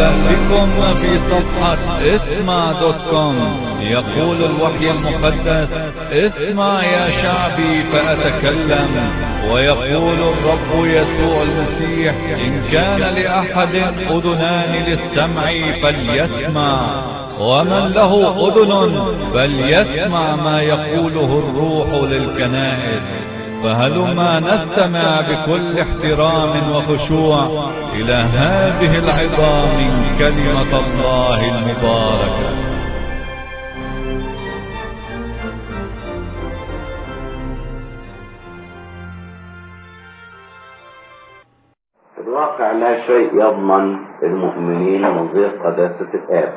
اهلا بكم في صفحة اسمع دوت كوم يقول الوحي المقدس اسمع يا شعبي فأتكلم ويقول الرب يسوع المسيح إن كان لأحد أذنان للسمع فليسمع ومن له أذن فليسمع ما يقوله الروح للكنائس فهلما نستمع بكل احترام وخشوع إلى هذه العظام من كلمة الله المباركة في الواقع لا شيء يضمن المؤمنين نظير قداسة الآب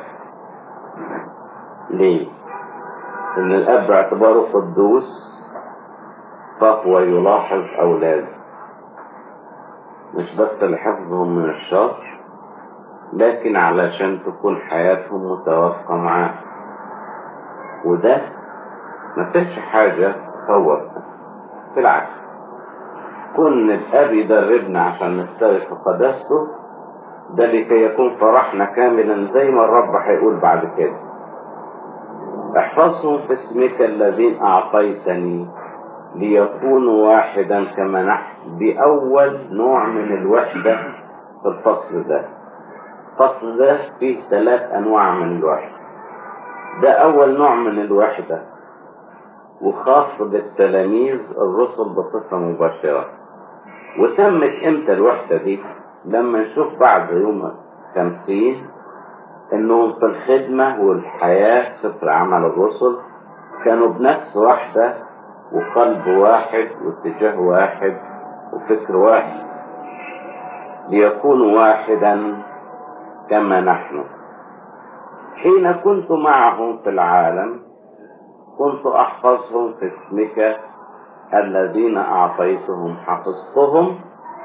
ليه؟ إن الأب باعتباره قدوس فهو يلاحظ أولاده مش بس لحفظهم من الشر لكن علشان تكون حياتهم متوافقة معاه وده ما فيش حاجة تخوف بالعكس كون الأب يدربنا عشان نستغل في قداسته ده لكي يكون فرحنا كاملا زي ما الرب هيقول بعد كده احفظهم في اسمك الذين أعطيتني ليكونوا واحدا كما نحن دي أول نوع من الوحدة في الفصل ده الفصل ده فيه ثلاث أنواع من الوحدة ده أول نوع من الوحدة وخاص بالتلاميذ الرسل بصفة مباشرة وتمت امتى الوحدة دي لما نشوف بعد يوم خمسين انهم في الخدمة والحياة سفر عمل الرسل كانوا بنفس واحدة وقلب واحد واتجاه واحد وفكر واحد ليكونوا واحدا كما نحن حين كنت معهم في العالم كنت أحفظهم في اسمك الذين أعطيتهم حفظتهم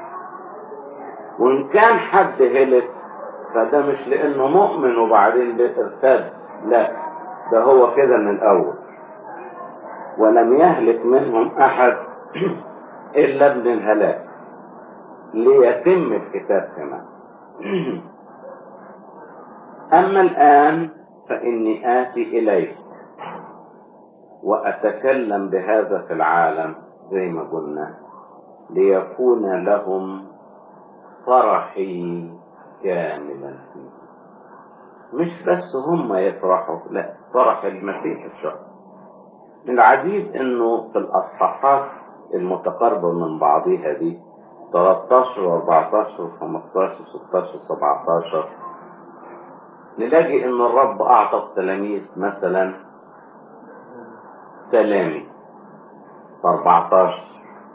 وإن كان حد هلك فده مش لأنه مؤمن وبعدين ارتد لا ده هو كده من الأول ولم يهلك منهم أحد إلا ابن الهلاك ليتم الكتاب كمان أما الآن فإني آتي إليك وأتكلم بهذا في العالم زي ما قلنا ليكون لهم فرحي كاملا فيه مش بس هم يفرحوا لا فرح المسيح الشخص العجيب انه في الاصحاحات المتقاربة من بعضها دي 13 و 14 و 15 و 16 و 17 نلاقي ان الرب اعطى التلاميذ مثلا سلامي 14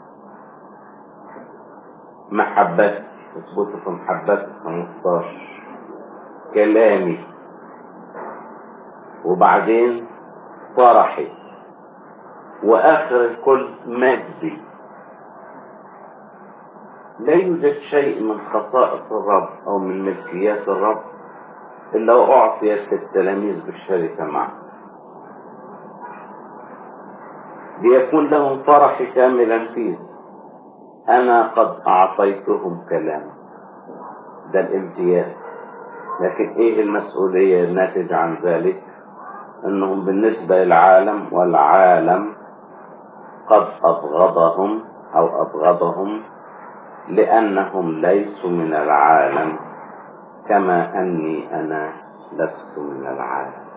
محبتي تثبت في محبتي 15 كلامي وبعدين فرحي واخر الكل مجدي لا يوجد شيء من خصائص الرب او من ملكيات الرب الا واعطيت للتلاميذ بالشركه معه ليكون لهم فرح كاملا فيه انا قد اعطيتهم كلام ده الامتياز لكن ايه المسؤولية الناتجة عن ذلك انهم بالنسبة للعالم والعالم قد ابغضهم او ابغضهم لانهم ليسوا من العالم كما اني انا لست من العالم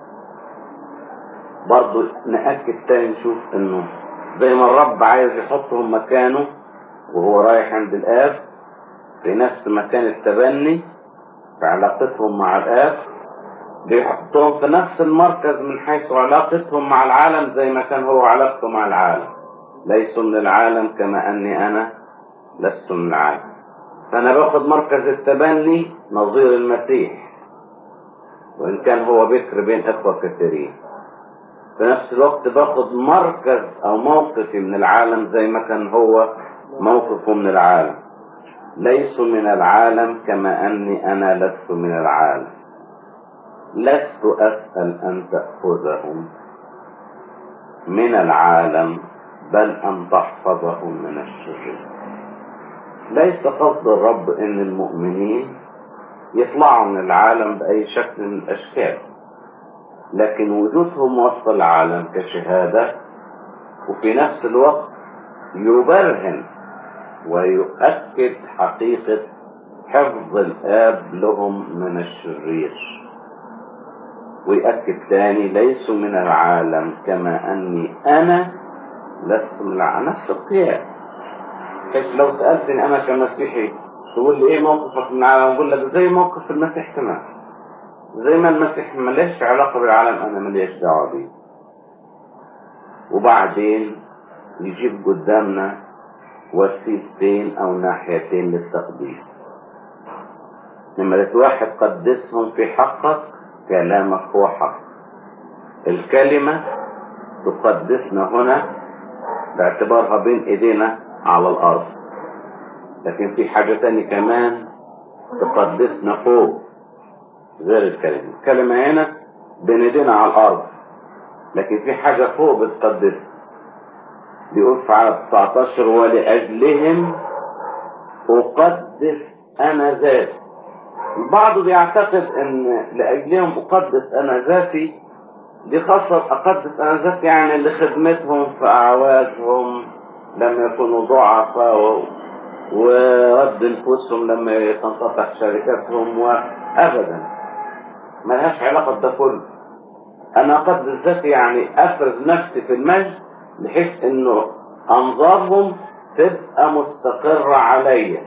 برضو نأكد تاني نشوف انه زي ما الرب عايز يحطهم مكانه وهو رايح عند الاب في نفس مكان التبني في علاقتهم مع الاب بيحطهم في نفس المركز من حيث علاقتهم مع العالم زي ما كان هو علاقته مع العالم ليسوا من العالم كما اني انا لست من العالم فانا باخد مركز التبني نظير المسيح وان كان هو بكر بين اخوة كثيرين في نفس الوقت باخد مركز او موقفي من العالم زي ما كان هو موقفه من العالم ليسوا من العالم كما اني انا لست من العالم لست اسأل ان تأخذهم من العالم بل ان تحفظهم من الشرير ليس قصد الرب ان المؤمنين يطلعوا من العالم بأي شكل من الأشكال لكن وجودهم وسط العالم كشهادة وفي نفس الوقت يبرهن ويؤكد حقيقة حفظ الآب لهم من الشرير ويأكد ثاني ليسوا من العالم كما أني أنا لست من العالم نفس القياس كيف لو سألتني أنا كمسيحي تقول لي إيه موقفك من العالم أقول لك زي موقف المسيح تمام زي ما المسيح مليش علاقة بالعالم أنا مليش دعوة بيه وبعدين يجيب قدامنا وسيلتين أو ناحيتين للتقديس نمرة واحد قدسهم في حقك كلامك هو حق الكلمة تقدسنا هنا باعتبارها بين ايدينا على الارض لكن في حاجة تانية كمان تقدسنا فوق غير الكلمة الكلمة هنا بين ايدينا على الارض لكن في حاجة فوق بتقدس بيقول في عدد 19 ولأجلهم أقدس أنا ذاتي البعض بيعتقد ان لأجلهم أقدس أنا ذاتي دي خاصة أقدس أنا ذاتي يعني لخدمتهم في أعوازهم لما يكونوا ضعفاء ورد نفوسهم لما تنقطع شركاتهم وأبدا ما لهاش علاقة بده كله أنا أقدس ذاتي يعني أفرز نفسي في المجد بحيث إنه أنظارهم تبقى مستقرة عليا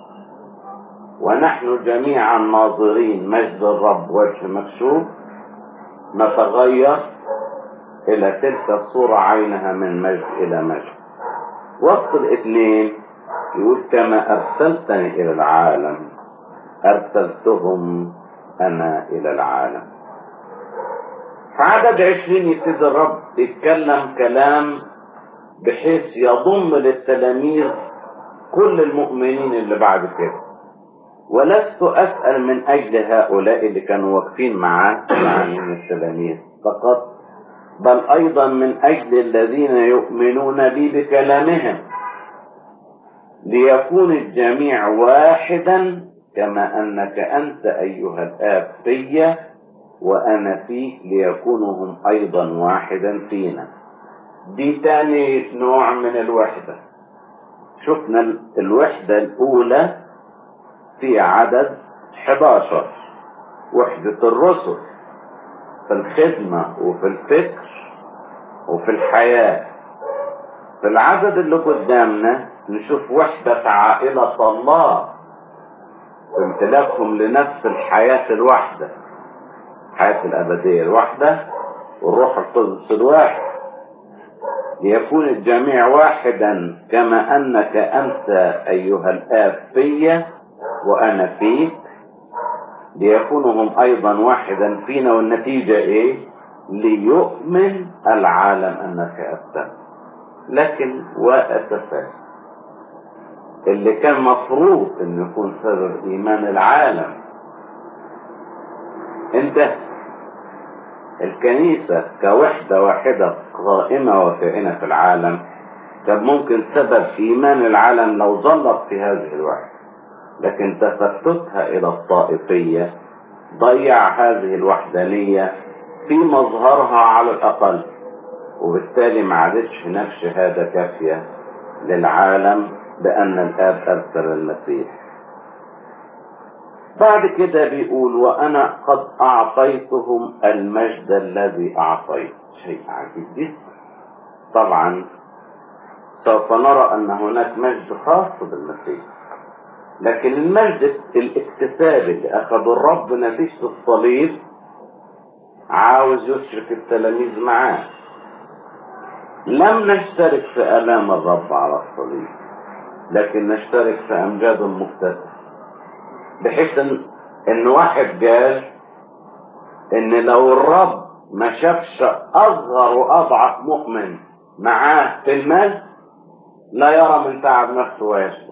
ونحن جميعا ناظرين مجد الرب وجه مكشوف نتغير إلى تلك الصورة عينها من مجد إلى مجد وسط الاثنين يقول كما أرسلتني إلى العالم أرسلتهم أنا إلى العالم في عدد عشرين يبتدي الرب يتكلم كلام بحيث يضم للتلاميذ كل المؤمنين اللي بعد كده ولست أسأل من أجل هؤلاء اللي كانوا واقفين معاه يعني من التلاميذ فقط بل أيضا من أجل الذين يؤمنون بي بكلامهم ليكون الجميع واحدا كما أنك أنت أيها الآب في وأنا فيك ليكونوا هم أيضا واحدا فينا دي تاني نوع من الوحدة شفنا الوحدة الأولى في عدد 11 وحدة الرسل في الخدمة وفي الفكر وفي الحياة في العدد اللي قدامنا نشوف وحدة عائلة الله في امتلاكهم لنفس الحياة الواحدة الحياة الأبدية الواحدة والروح القدس الواحد ليكون الجميع واحدا كما أنك أنت أيها الآب في وأنا فيك ليكونوا هم أيضا واحدا فينا والنتيجة إيه ليؤمن العالم أنك أبتن لكن وأسفا اللي كان مفروض أن يكون سبب إيمان العالم انتهى الكنيسة كوحدة واحدة قائمة وكائنة في العالم كان ممكن سبب إيمان العالم لو ظلت في هذه الوحدة لكن تفتتها إلى الطائفية ضيع هذه الوحدانية في مظهرها على الأقل وبالتالي ما عادتش هناك شهادة كافية للعالم بأن الآب أرسل المسيح بعد كده بيقول وأنا قد أعطيتهم المجد الذي أعطيت شيء عجيب جدا طبعا سوف نرى أن هناك مجد خاص بالمسيح لكن المجد الاكتسابي اللي أخذه الرب نتيجة الصليب عاوز يشرك التلاميذ معاه لم نشترك في آلام الرب على الصليب لكن نشترك في أمجاد المكتسب بحيث ان, إن واحد قال ان لو الرب ما شافش اصغر واضعف مؤمن معاه في المجد لا يرى من تعب نفسه ويشبع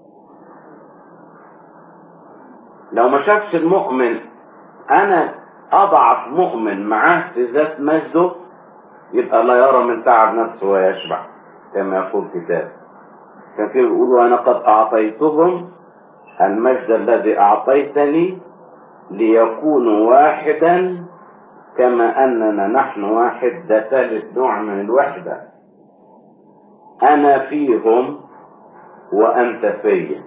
لو ما شافش المؤمن انا اضعف مؤمن معاه في ذات مجده يبقى لا يرى من تعب نفسه ويشبع كما يقول كتاب كان فيه يقول وانا قد اعطيتهم المجد الذي اعطيتني ليكونوا واحدا كما أننا نحن واحد ده ثالث نوع من الوحدة أنا فيهم وأنت فيا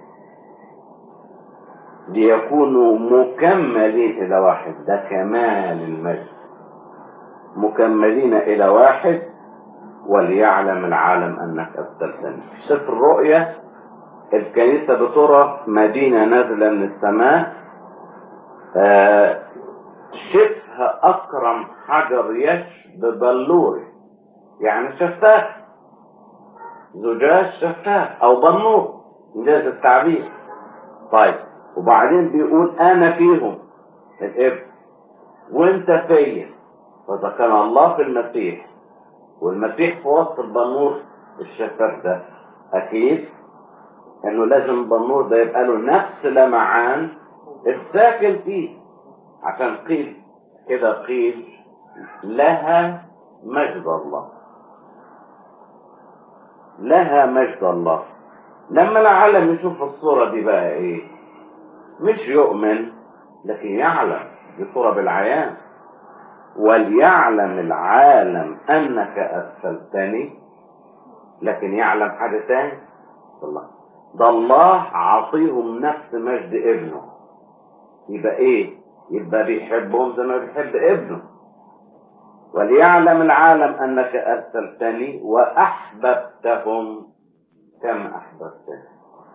ليكونوا مكملين إلى واحد ده كمال المجد مكملين إلى واحد وليعلم العالم أنك أبدلتني في سفر الرؤيا الكنيسة بترى مدينة نازلة من السماء آه شبه أكرم حجر يشبه بلوري يعني شفاف زجاج شفاف أو بنور إنجاز التعبير طيب وبعدين بيقول أنا فيهم الابن وأنت فيا فإذا كان الله في المسيح والمسيح في وسط البنور الشفاف ده أكيد إنه لازم البنور ده يبقى له نفس لمعان الساكن فيه عشان قيل كده قيل لها مجد الله لها مجد الله لما العالم يشوف الصورة دي بقى ايه مش يؤمن لكن يعلم بصورة بالعيان وليعلم العالم انك ارسلتني لكن يعلم حاجة تاني الله ده الله عطيهم نفس مجد ابنه يبقى ايه يبقى بيحبهم زي ما بيحب ابنه وليعلم العالم انك ارسلتني واحببتهم كما احببتني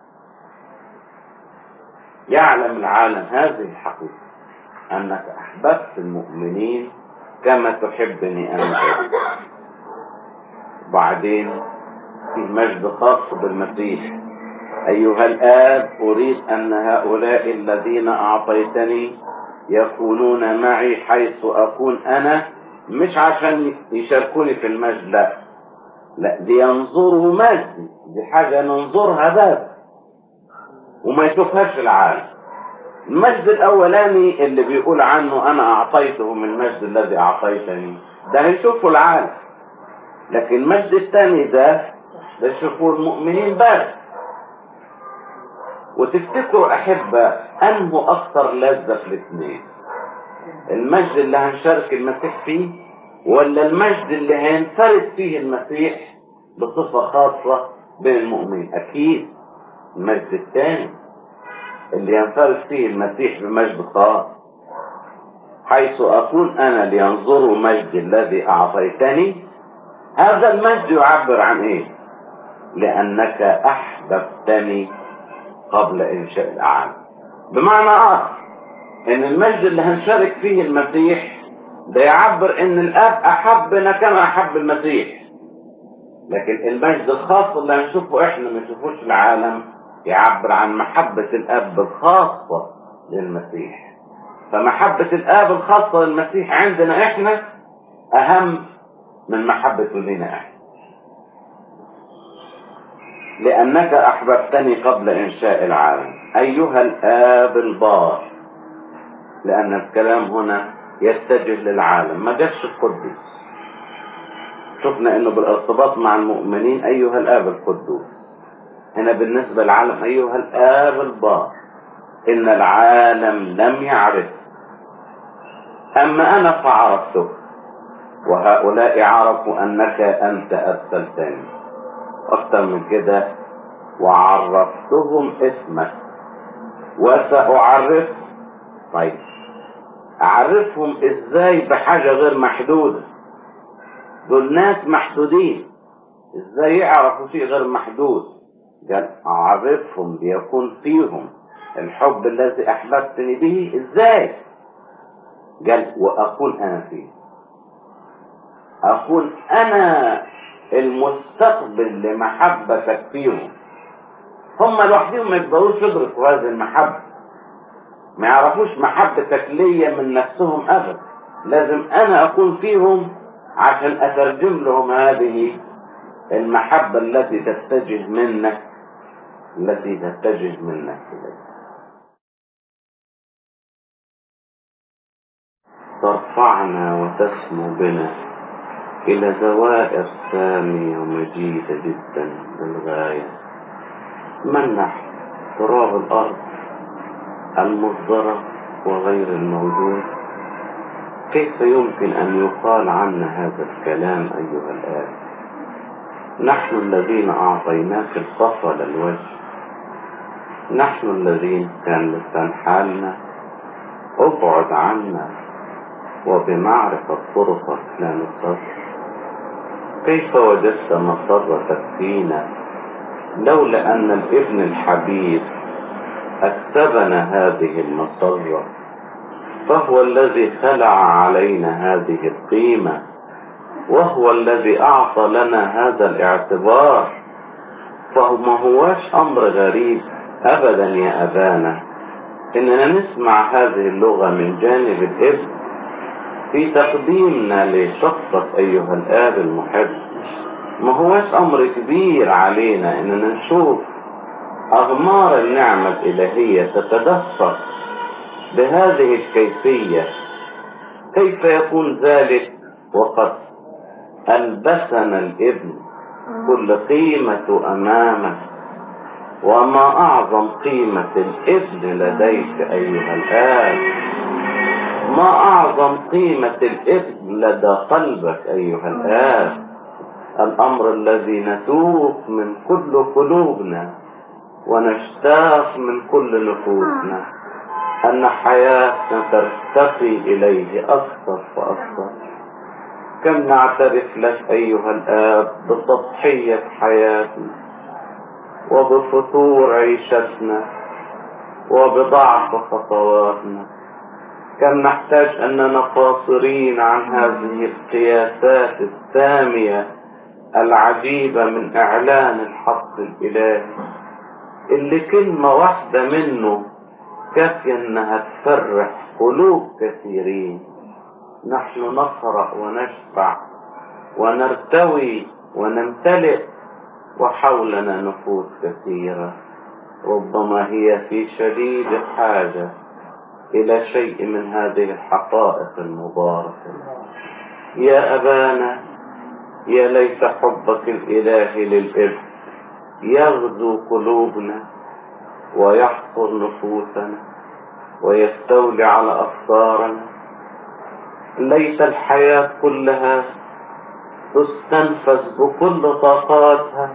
يعلم العالم هذه الحقيقة انك احببت المؤمنين كما تحبني انت وبعدين في مجد خاص بالمسيح أيها الآب أريد أن هؤلاء الذين أعطيتني يكونون معي حيث أكون أنا مش عشان يشاركوني في المجد لا لا لينظروا مجدي دي حاجة ننظرها بس وما يشوفهاش العالم المجد الأولاني اللي بيقول عنه أنا أعطيتهم المجد الذي أعطيتني ده هيشوفه العالم لكن المجد الثاني ده ده يشوفوه المؤمنين بس وتفتكروا أحبة أنه أكثر لذة في الاثنين المجد اللي هنشارك المسيح فيه ولا المجد اللي هينفرد فيه المسيح بصفة خاصة بين المؤمنين أكيد المجد الثاني اللي ينفرد فيه المسيح بمجد خاص حيث أكون أنا لينظروا مجد الذي أعطيتني هذا المجد يعبر عن إيه لأنك أحببتني قبل إنشاء العالم بمعنى آخر إن المجد اللي هنشارك فيه المسيح ده يعبر إن الآب أحبنا كما أحب المسيح لكن المجد الخاص اللي هنشوفه إحنا ما نشوفوش العالم يعبر عن محبة الآب الخاصة للمسيح فمحبة الآب الخاصة للمسيح عندنا إحنا أهم من محبته لنا إحنا لأنك أحببتني قبل إنشاء العالم أيها الآب البار لأن الكلام هنا يتجه للعالم ما جاش القدوس شفنا انه بالارتباط مع المؤمنين ايها الاب القدوس هنا بالنسبة للعالم ايها الاب البار ان العالم لم يعرف اما انا فعرفته وهؤلاء عرفوا انك انت ارسلتني اكتر من كده وعرفتهم اسمك وسأعرف طيب اعرفهم ازاي بحاجة غير محدودة دول ناس محدودين ازاي يعرفوا شيء غير محدود قال اعرفهم ليكون فيهم الحب الذي احببتني به ازاي قال واكون انا فيه اكون انا المستقبل لمحبتك فيهم هم لوحدهم ما يقدروش يدركوا هذه المحبة ما يعرفوش محبتك ليا من نفسهم ابدا لازم انا اكون فيهم عشان اترجم لهم هذه المحبة التي تتجه منك التي تتجه منك إليك ترفعنا وتسمو بنا إلى زوائر سامية ومجيدة جدا للغاية من نحن تراب الأرض المصدرة وغير الموجود كيف يمكن أن يقال عنا هذا الكلام أيها الآب نحن الذين أعطيناك الصفا للوجه نحن الذين كان لسان حالنا ابعد عنا وبمعرفة طرقك لا نصر كيف وجدت مسرتك فينا لولا أن الابن الحبيب أكسبنا هذه المسرة فهو الذي خلع علينا هذه القيمة وهو الذي أعطى لنا هذا الاعتبار فهو ما هواش أمر غريب أبدا يا أبانا إننا نسمع هذه اللغة من جانب الابن في تقديمنا لشخصك أيها الآب المحب ما هواش أمر كبير علينا إننا نشوف أغمار النعمة الإلهية تتدفق بهذه الكيفية كيف يكون ذلك وقد ألبسنا الابن كل قيمة أمامك وما أعظم قيمة الابن لديك أيها الآب ما أعظم قيمة الابن لدى قلبك أيها الآب الأمر الذي نتوب من كل قلوبنا ونشتاق من كل نفوسنا أن حياتنا ترتقي إليه أكثر فأكثر كم نعترف لك أيها الآب بتضحية حياتنا وبفتور عيشتنا وبضعف خطواتنا كم نحتاج أننا قاصرين عن هذه القياسات السامية العجيبة من إعلان الحق الإلهي اللي كلمة واحدة منه كافية انها تفرح قلوب كثيرين نحن نقرأ ونشبع ونرتوي ونمتلئ وحولنا نفوس كثيرة ربما هي في شديد حاجة إلى شيء من هذه الحقائق المباركة يا أبانا يا ليت حبك الإلهي للإبن يغزو قلوبنا ويحفر نفوسنا ويستولي على أفكارنا ليت الحياة كلها تستنفذ بكل طاقاتها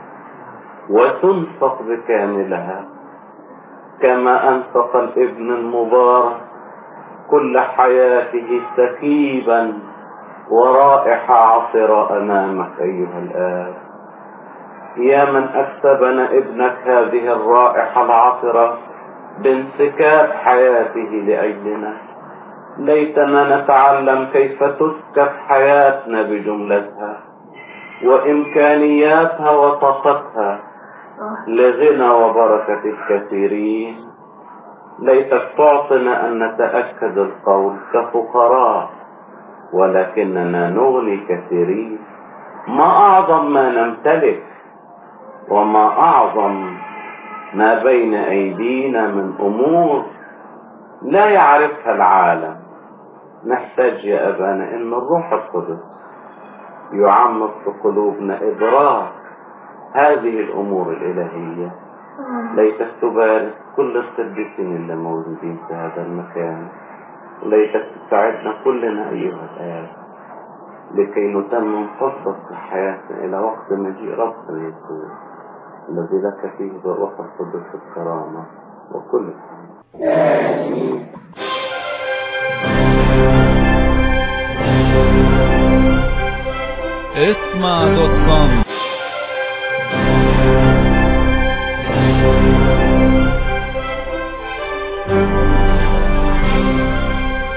وتنفق بكاملها كما أنفق الابن المبارك كل حياته سكيبا ورائحة عطرة أمامك أيها الآب يا من أكسبنا ابنك هذه الرائحة العطرة بانسكاب حياته لأجلنا ليتنا نتعلم كيف تسكب حياتنا بجملتها وإمكانياتها وطاقتها لغنى وبركة الكثيرين ليتك تعطنا أن نتأكد القول كفقراء ولكننا نغني كثيرين ما أعظم ما نمتلك وما أعظم ما بين أيدينا من أمور لا يعرفها العالم نحتاج يا أبانا إن الروح القدس يعمق في قلوبنا إدراك هذه الأمور الإلهية ليتك تبارك كل القديسين اللي موجودين في هذا المكان ليتك تساعدنا كلنا أيها الآب لكي نتمم فضلك في حياتنا إلى وقت مجيء ربنا يسوع الذي لك فيه بالروح القدس الكرامة وكل آمين اسمع دوت كوم